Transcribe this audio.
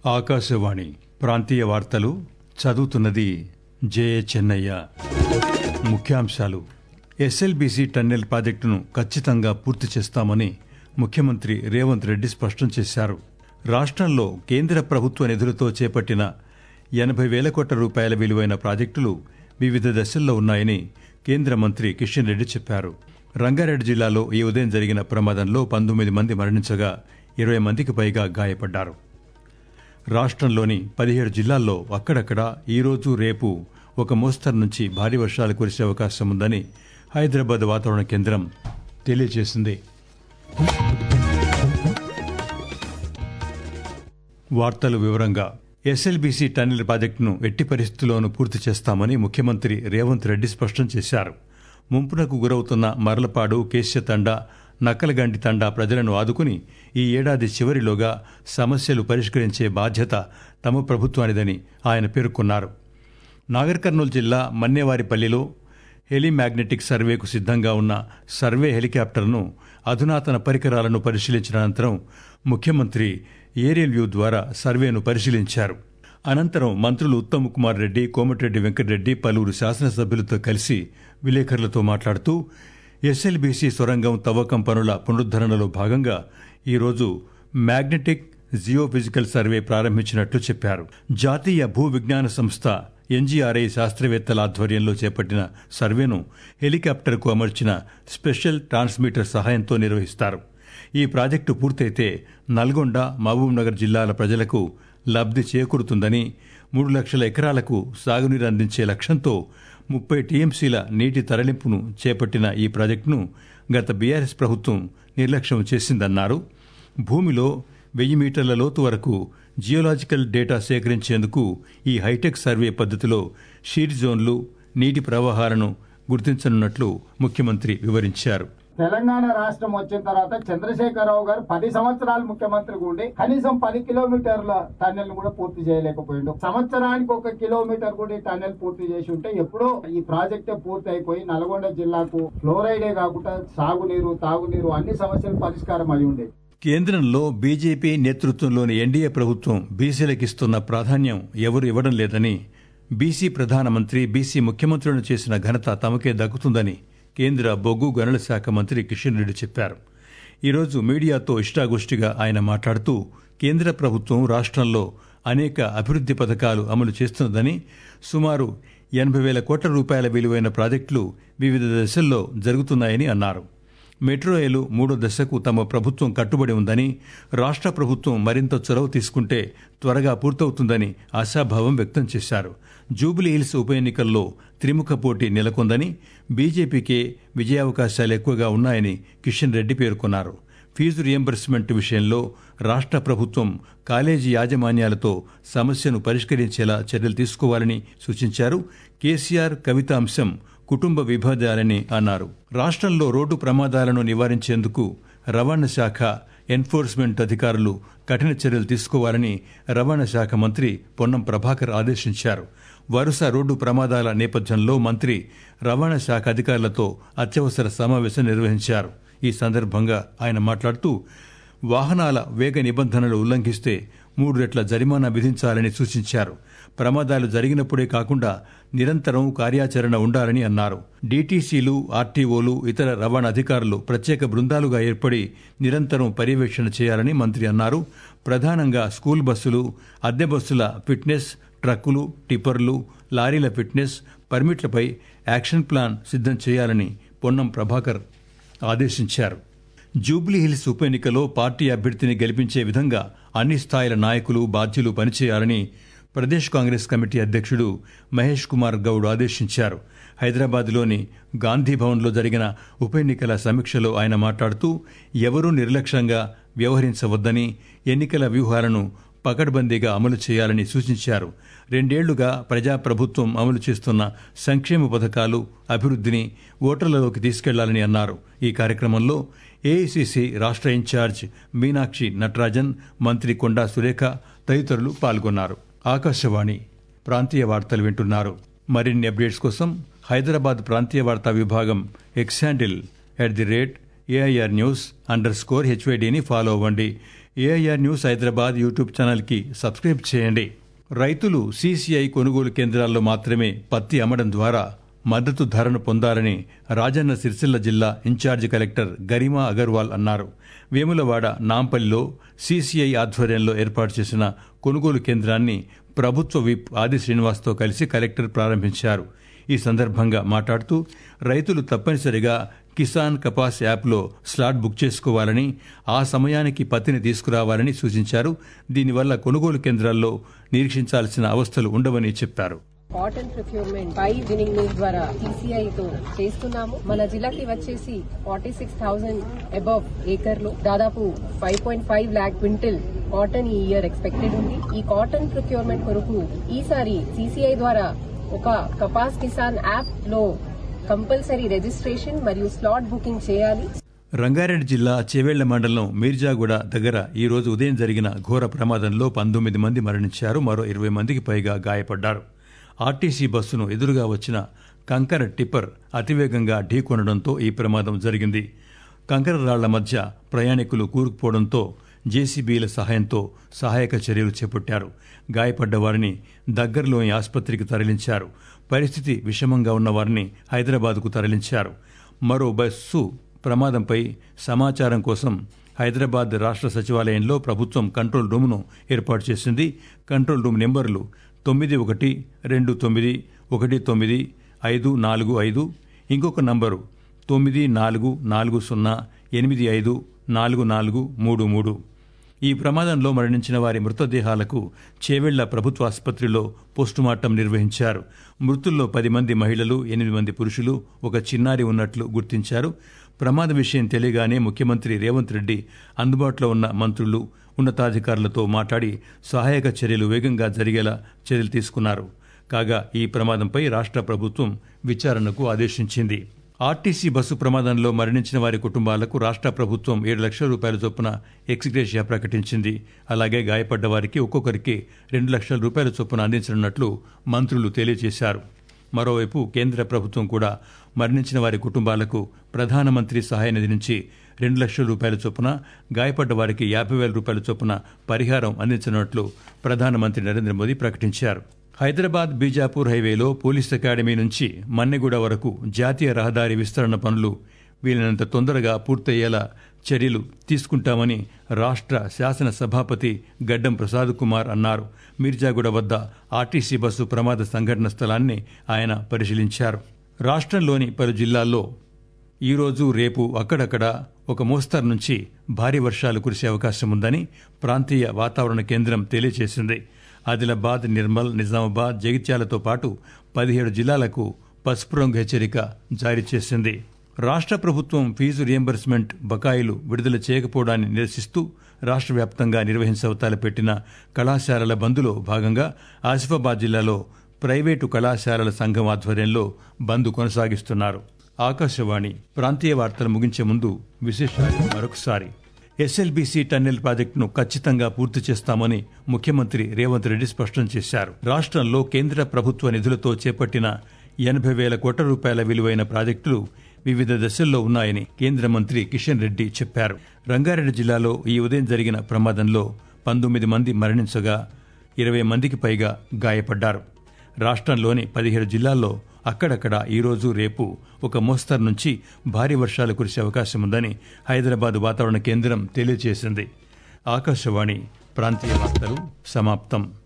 ఆకాశవాణి ప్రాంతీయ వార్తలు చదువుతున్నది జయ చెన్నయ్య ముఖ్యాంశాలు ఎస్ఎల్బీసీ టన్నెల్ ప్రాజెక్టును ఖచ్చితంగా పూర్తి చేస్తామని ముఖ్యమంత్రి రేవంత్ రెడ్డి స్పష్టం చేశారు రాష్ట్రంలో కేంద్ర ప్రభుత్వ నిధులతో చేపట్టిన ఎనభై వేల కోట్ల రూపాయల విలువైన ప్రాజెక్టులు వివిధ దశల్లో ఉన్నాయని కేంద్ర మంత్రి కిషన్ రెడ్డి చెప్పారు రంగారెడ్డి జిల్లాలో ఈ ఉదయం జరిగిన ప్రమాదంలో పంతొమ్మిది మంది మరణించగా ఇరవై మందికి పైగా గాయపడ్డారు రాష్ట్రంలోని పదిహేడు జిల్లాల్లో అక్కడక్కడ ఈరోజు రేపు ఒక మోస్తరు నుంచి భారీ వర్షాలు కురిసే అవకాశం ఉందని హైదరాబాద్ వాతావరణ కేంద్రం తెలియజేసింది వార్తలు వివరంగా ఎస్ఎల్బీసీ టన్నెల్ ప్రాజెక్టును ఎట్టి పరిస్థితుల్లోనూ పూర్తి చేస్తామని ముఖ్యమంత్రి రేవంత్ రెడ్డి స్పష్టం చేశారు ముంపునకు గురవుతున్న మరలపాడు కేశ్యతండ నక్కలగండి తండా ప్రజలను ఆదుకుని ఈ ఏడాది చివరిలోగా సమస్యలు పరిష్కరించే బాధ్యత తమ ప్రభుత్వానిదని ఆయన పేర్కొన్నారు నాగర్ కర్నూలు జిల్లా మన్నేవారిపల్లిలో హెలిమాగ్నెటిక్ సర్వేకు సిద్ధంగా ఉన్న సర్వే హెలికాప్టర్ను అధునాతన పరికరాలను పరిశీలించిన అనంతరం ముఖ్యమంత్రి ఏరియల్ వ్యూ ద్వారా సర్వేను పరిశీలించారు అనంతరం మంత్రులు ఉత్తమ్ కుమార్ రెడ్డి కోమటిరెడ్డి వెంకటరెడ్డి పలువురు శాసనసభ్యులతో కలిసి విలేకరులతో మాట్లాడుతూ ఎస్ఎల్బీసీ సొరంగం తవ్వకం పనుల పునరుద్దరణలో భాగంగా ఈరోజు మ్యాగ్నెటిక్ జియోఫిజికల్ సర్వే ప్రారంభించినట్లు చెప్పారు జాతీయ భూ విజ్ఞాన సంస్థ ఎన్జీఆర్ఐ శాస్త్రవేత్తల ఆధ్వర్యంలో చేపట్టిన సర్వేను హెలికాప్టర్కు అమర్చిన స్పెషల్ ట్రాన్స్మిటర్ సహాయంతో నిర్వహిస్తారు ఈ ప్రాజెక్టు పూర్తయితే నల్గొండ మహబూబ్నగర్ జిల్లాల ప్రజలకు లబ్ది చేకూరుతుందని మూడు లక్షల ఎకరాలకు సాగునీరు అందించే లక్ష్యంతో ముప్పై టీఎంసీల నీటి తరలింపును చేపట్టిన ఈ ప్రాజెక్టును గత బీఆర్ఎస్ ప్రభుత్వం నిర్లక్ష్యం చేసిందన్నారు భూమిలో వెయ్యి మీటర్ల లోతు వరకు జియోలాజికల్ డేటా సేకరించేందుకు ఈ హైటెక్ సర్వే పద్ధతిలో షీర్ జోన్లు నీటి ప్రవాహాలను గుర్తించనున్నట్లు ముఖ్యమంత్రి వివరించారు తెలంగాణ రాష్ట్రం వచ్చిన తర్వాత చంద్రశేఖరరావు గారు పది సంవత్సరాలు ముఖ్యమంత్రిగా ఉండి కనీసం పది కిలోమీటర్ల టన్నెల్ కూడా పూర్తి చేయలేకపోయిండు సంవత్సరానికి ఒక కిలోమీటర్ కూడా ఈ టన్నెల్ పూర్తి చేసి ఉంటే ఎప్పుడో ఈ ప్రాజెక్టే పూర్తి అయిపోయి నల్గొండ జిల్లాకు ఫ్లోరైడే కాకుండా సాగునీరు తాగునీరు అన్ని సమస్యలు పరిష్కారం అయి ఉండే కేంద్రంలో బీజేపీ నేతృత్వంలోని ఎన్డీఏ ప్రభుత్వం బీసీలకిస్తున్న ప్రాధాన్యం ఎవరు ఇవ్వడం లేదని బీసీ ప్రధానమంత్రి బీసీ ముఖ్యమంత్రులను చేసిన ఘనత తమకే దక్కుతుందని కేంద్ర బొగ్గు గనుల శాఖ మంత్రి కిషన్ రెడ్డి చెప్పారు ఈరోజు మీడియాతో ఇష్టాగోష్ఠిగా ఆయన మాట్లాడుతూ కేంద్ర ప్రభుత్వం రాష్ట్రంలో అనేక అభివృద్ది పథకాలు అమలు చేస్తున్నదని సుమారు ఎనభై వేల కోట్ల రూపాయల విలువైన ప్రాజెక్టులు వివిధ దశల్లో జరుగుతున్నాయని అన్నారు మెట్రో రైలు మూడో దశకు తమ ప్రభుత్వం కట్టుబడి ఉందని రాష్ట్ర ప్రభుత్వం మరింత చొరవ తీసుకుంటే త్వరగా పూర్తవుతుందని ఆశాభావం వ్యక్తం చేశారు జూబిలీ హిల్స్ ఉప ఎన్నికల్లో త్రిముఖ పోటీ నెలకొందని బీజేపీకే విజయావకాశాలు ఎక్కువగా ఉన్నాయని కిషన్ రెడ్డి పేర్కొన్నారు ఫీజు రియంబర్స్మెంట్ విషయంలో రాష్ట్ర ప్రభుత్వం కాలేజీ యాజమాన్యాలతో సమస్యను పరిష్కరించేలా చర్యలు తీసుకోవాలని సూచించారు కేసీఆర్ కవిత అంశం కుటుంబ విభేదాలని అన్నారు రాష్ట్రంలో రోడ్డు ప్రమాదాలను నివారించేందుకు రవాణా శాఖ ఎన్ఫోర్స్మెంట్ అధికారులు కఠిన చర్యలు తీసుకోవాలని రవాణా శాఖ మంత్రి పొన్నం ప్రభాకర్ ఆదేశించారు వరుస రోడ్డు ప్రమాదాల నేపథ్యంలో మంత్రి రవాణా శాఖ అధికారులతో అత్యవసర సమావేశం నిర్వహించారు ఈ సందర్భంగా ఆయన మాట్లాడుతూ వాహనాల వేగ నిబంధనలు ఉల్లంఘిస్తే మూడు రెట్ల జరిమానా విధించాలని సూచించారు ప్రమాదాలు జరిగినప్పుడే కాకుండా నిరంతరం కార్యాచరణ ఉండాలని అన్నారు డీటీసీలు ఆర్టీఓలు ఇతర రవాణా అధికారులు ప్రత్యేక బృందాలుగా ఏర్పడి నిరంతరం పర్యవేక్షణ చేయాలని మంత్రి అన్నారు ప్రధానంగా స్కూల్ బస్సులు అద్దె బస్సుల ఫిట్నెస్ ట్రక్కులు టిప్పర్లు లారీల ఫిట్నెస్ పర్మిట్లపై యాక్షన్ ప్లాన్ సిద్ధం చేయాలని పొన్నం ప్రభాకర్ ఆదేశించారు జూబ్లీహిల్స్ ఉప ఎన్నికలో పార్టీ అభ్యర్థిని గెలిపించే విధంగా అన్ని స్థాయిల నాయకులు బాధ్యులు పనిచేయాలని ప్రదేశ్ కాంగ్రెస్ కమిటీ అధ్యక్షుడు మహేష్ కుమార్ గౌడ్ ఆదేశించారు హైదరాబాద్లోని గాంధీ భవన్లో జరిగిన ఉప ఎన్నికల సమీక్షలో ఆయన మాట్లాడుతూ ఎవరూ నిర్లక్ష్యంగా వ్యవహరించవద్దని ఎన్నికల వ్యూహాలను పకడ్బందీగా అమలు చేయాలని సూచించారు రెండేళ్లుగా ప్రజాప్రభుత్వం అమలు చేస్తున్న సంక్షేమ పథకాలు అభివృద్ధిని ఓటర్లలోకి తీసుకెళ్లాలని అన్నారు ఈ కార్యక్రమంలో ఏఐసిసి రాష్ట్ర ఇన్ఛార్జ్ మీనాక్షి నటరాజన్ మంత్రి కొండా సురేఖ తదితరులు పాల్గొన్నారు ఆకాశవాణి ప్రాంతీయ వార్తలు వింటున్నారు మరిన్ని అప్డేట్స్ కోసం హైదరాబాద్ ప్రాంతీయ వార్తా విభాగం X handle at the rate AIR news under score హెచ్వైడిని ఫాలో అవ్వండి ఏఐఆర్ న్యూస్ హైదరాబాద్ యూట్యూబ్ ఛానల్కి సబ్స్క్రైబ్ చేయండి రైతులు సీసీఐ కొనుగోలు కేంద్రాల్లో మాత్రమే పత్తి అమ్మడం ద్వారా మద్దతు ధరను పొందాలని రాజన్న సిరిసిల్ల జిల్లా ఇన్ఛార్జి కలెక్టర్ గరిమా అగర్వాల్ అన్నారు వేములవాడ నాంపల్లిలో సీసీఐ ఆధ్వర్యంలో ఏర్పాటు చేసిన కొనుగోలు కేంద్రాన్ని ప్రభుత్వ విప్ ఆది శ్రీనివాస్తో కలిసి కలెక్టర్ ప్రారంభించారు ఈ సందర్భంగా మాట్లాడుతూ రైతులు తప్పనిసరిగా కిసాన్ కపాస్ యాప్లో స్లాట్ బుక్ చేసుకోవాలని ఆ సమయానికి పత్తిని తీసుకురావాలని సూచించారు దీనివల్ల కొనుగోలు కేంద్రాల్లో నిరీక్షించాల్సిన అవస్థలు ఉండవని చెప్పారు కాటన్ ప్రొక్యూర్మెంట్ పై వినింగ్ న్యూస్ ద్వారా టీసీఐ తో చేస్తున్నాము మన జిల్లాకి వచ్చేసి ఫార్టీ సిక్స్ థౌసండ్ అబవ్ ఏకర్లు దాదాపు five point five lakh quintal cotton ఈ ఇయర్ ఎక్స్పెక్టెడ్ ఉంది ఈ కాటన్ ప్రొక్యూర్మెంట్ కొరకు ఈసారి సీసీఐ ద్వారా ఒక కపాస్ కిసాన్ యాప్ లో కంపల్సరీ రిజిస్ట్రేషన్ మరియు స్లాట్ బుకింగ్ చేయాలి రంగారెడ్డి జిల్లా చేవెళ్ల మండలం మీర్జాగూడ దగ్గర ఈ రోజు ఉదయం జరిగిన ఘోర ప్రమాదంలో పంతొమ్మిది మంది మరణించారు మరో ఇరవై మందికి పైగా గాయపడ్డారు ఆర్టీసీ బస్సును ఎదురుగా వచ్చిన కంకర టిప్పర్ అతివేగంగా ఢీకొనడంతో ఈ ప్రమాదం జరిగింది కంకర రాళ్ల మధ్య ప్రయాణికులు కూరుకుపోవడంతో జేసీబీల సహాయంతో సహాయక చర్యలు చేపట్టారు గాయపడ్డ వారిని దగ్గరలోని ఆసుపత్రికి తరలించారు పరిస్థితి విషమంగా ఉన్న వారిని హైదరాబాద్కు తరలించారు మరో బస్సు ప్రమాదంపై సమాచారం కోసం హైదరాబాద్ రాష్ట్ర సచివాలయంలో ప్రభుత్వం కంట్రోల్ రూమ్ను ఏర్పాటు చేసింది కంట్రోల్ రూమ్ నెంబర్లు తొమ్మిది ఒకటి రెండు తొమ్మిది ఒకటి తొమ్మిది ఐదు నాలుగు ఐదు ఇంకొక నంబరు తొమ్మిది నాలుగు నాలుగు సున్నా ఎనిమిది ఐదు నాలుగు నాలుగు మూడు మూడు ఈ ప్రమాదంలో మరణించిన వారి మృతదేహాలకు చేవెళ్ల ప్రభుత్వ ఆసుపత్రిలో పోస్టుమార్టం నిర్వహించారు మృతుల్లో పది మంది మహిళలు ఎనిమిది మంది పురుషులు ఒక చిన్నారి ఉన్నట్లు గుర్తించారు ప్రమాద విషయం తెలియగానే ముఖ్యమంత్రి రేవంత్ రెడ్డి అందుబాటులో ఉన్న మంత్రులు ఉన్నతాధికారులతో మాట్లాడి సహాయక చర్యలు వేగంగా జరిగేలా చర్యలు తీసుకున్నారు కాగా ఈ ప్రమాదంపై రాష్ట్ర ప్రభుత్వం విచారణకు ఆదేశించింది ఆర్టీసీ బస్సు ప్రమాదంలో మరణించిన వారి కుటుంబాలకు రాష్ట్ర ప్రభుత్వం ఏడు లక్షల రూపాయల చొప్పున ఎక్స్గ్రేషియా ప్రకటించింది అలాగే గాయపడ్డ వారికి ఒక్కొక్కరికి రెండు లక్షల రూపాయల చొప్పున అందించనున్నట్లు మంత్రులు తెలియజేశారు మరోవైపు కేంద్ర ప్రభుత్వం కూడా మరణించిన వారి కుటుంబాలకు ప్రధానమంత్రి సహాయ నిధి నుంచి రెండు లక్షల రూపాయల చొప్పున గాయపడ్డ వారికి యాభై వేల రూపాయల చొప్పున పరిహారం అందించనున్నట్లు ప్రధానమంత్రి నరేంద్ర మోదీ ప్రకటించారు హైదరాబాద్ బీజాపూర్ హైవేలో పోలీస్ అకాడమీ నుంచి మన్నెగూడ వరకు జాతీయ రహదారి విస్తరణ పనులు వీలైనంత తొందరగా పూర్తయ్యేలా చర్యలు తీసుకుంటామని రాష్ట్ర శాసన సభాపతి గడ్డం ప్రసాద్ కుమార్ అన్నారు మీర్జాగూడ వద్ద ఆర్టీసీ బస్సు ప్రమాద సంఘటన స్థలాన్ని ఆయన పరిశీలించారు రాష్ట్రంలోని పలు జిల్లాల్లో ఈరోజు రేపు అక్కడక్కడ ఒక మోస్తరు నుంచి భారీ వర్షాలు కురిసే అవకాశం ఉందని ప్రాంతీయ వాతావరణ కేంద్రం తెలియజేసింది ఆదిలాబాద్ నిర్మల్ నిజామాబాద్ జగిత్యాలతో పాటు పదిహేడు జిల్లాలకు పసుపు రంగు హెచ్చరిక జారీ చేసింది రాష్ట్ర ప్రభుత్వం ఫీజు రియంబర్స్మెంట్ బకాయిలు విడుదల చేయకపోవడాన్ని నిరసిస్తూ రాష్ట్ర వ్యాప్తంగా నిర్వహించవతాలు పెట్టిన కళాశాలల బంద్లో భాగంగా ఆసిఫాబాద్ జిల్లాలో ప్రైవేటు కళాశాలల సంఘం ఆధ్వర్యంలో బంద్ కొనసాగిస్తున్నారు ఆకాశవాణి ప్రాంతీయ వార్తలు ముగించే ముందు విశేషాలు మరొకసారి ఎస్ఎల్బీసీ టన్నెల్ ప్రాజెక్టును ఖచ్చితంగా పూర్తి చేస్తామని ముఖ్యమంత్రి రేవంత్ రెడ్డి స్పష్టం చేశారు రాష్ట్రంలో కేంద్ర ప్రభుత్వ నిధులతో చేపట్టిన ఎనభై వేల కోట్ల రూపాయల విలువైన ప్రాజెక్టులు వివిధ దశల్లో ఉన్నాయని కేంద్ర మంత్రి కిషన్ రెడ్డి చెప్పారు రంగారెడ్డి జిల్లాలో ఈ ఉదయం జరిగిన ప్రమాదంలో పంతొమ్మిది మంది మరణించగా ఇరవై మందికి పైగా గాయపడ్డారు రాష్ట్రంలోని పదిహేడు జిల్లాల్లో అక్కడక్కడ ఈరోజు రేపు ఒక మోస్తరు నుంచి భారీ వర్షాలు కురిసే అవకాశం ఉందని హైదరాబాద్ వాతావరణ కేంద్రం తెలియజేసింది ఆకాశవాణి ప్రాంతీయ వార్తలు సమాప్తం